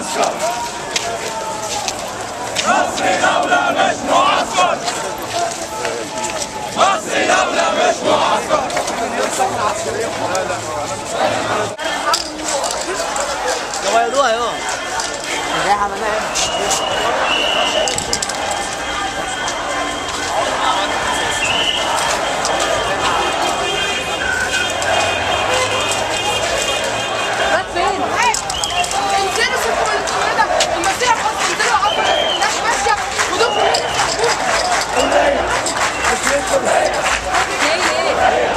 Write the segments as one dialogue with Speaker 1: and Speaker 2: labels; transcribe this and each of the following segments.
Speaker 1: معسكر مصر دولة مش معسكر مصر دولة مش معسكر
Speaker 2: رايح فين؟ انزلوا شوفوا اللي ده المسيح خلاص انزلوا عبر الناس ماشيه ودول كلهم جاي ليه؟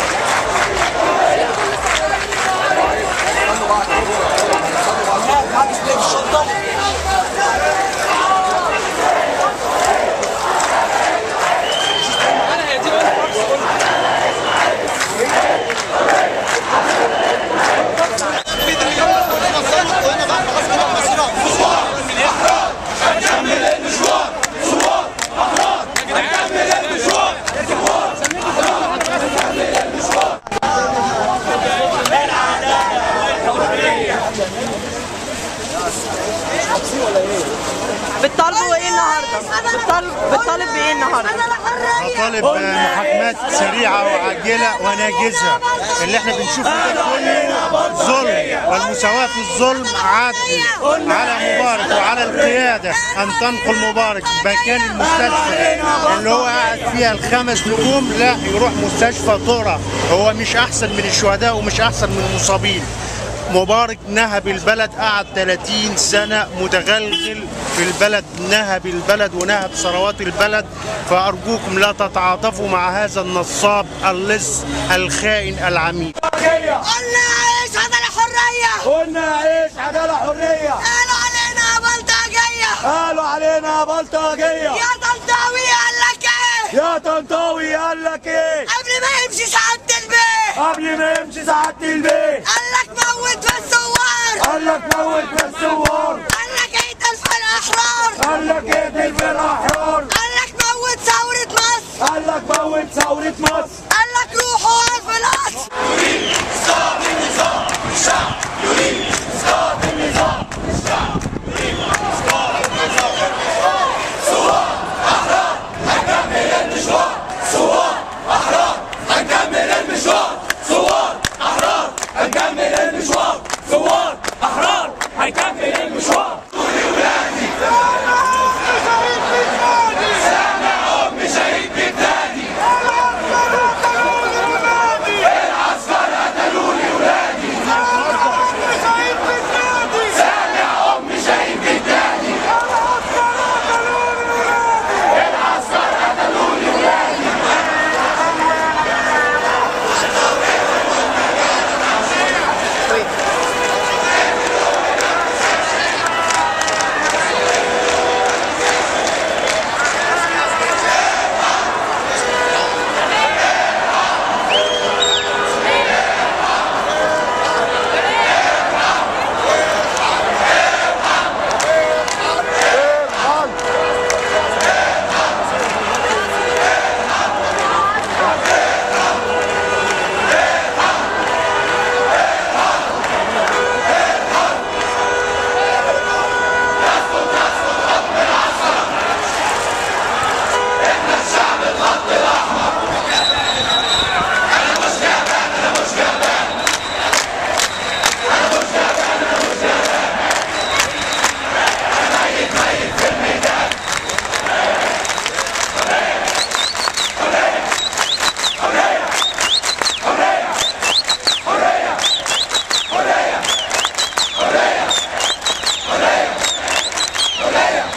Speaker 3: بتطالبوا ايه النهارده؟ بتطالب بتطالب بايه النهارده؟
Speaker 4: طالب محاكمات سريعة وعاجلة وناجزة اللي احنا بنشوفه ده كله ظلم والمساواة في الظلم عدل على مبارك وعلى القيادة أن تنقل مبارك مكان المستشفى اللي هو قاعد فيها الخمس نجوم لا يروح مستشفى طرة هو مش أحسن من الشهداء ومش أحسن من المصابين مبارك نهب البلد قعد 30 سنة متغلغل في البلد نهب البلد ونهب ثروات البلد فأرجوكم لا تتعاطفوا مع هذا النصاب اللص الخائن العميل
Speaker 5: قلنا عيش عدالة حرية
Speaker 1: قلنا عيش عدالة حرية
Speaker 5: قالوا علينا بلطجية
Speaker 1: قالوا علينا بلطجية
Speaker 5: يا طنطاوي قال لك ايه
Speaker 1: يا طنطاوي قال لك ايه
Speaker 5: قبل ما يمشي سعادة البيت
Speaker 1: قبل ما يمشي سعادة البيت
Speaker 5: قال لك موت في الثوار
Speaker 1: قال لك موت في الثوار
Speaker 5: قال لك اقتل في الأحرار
Speaker 1: قال لك اقتل في الأحرار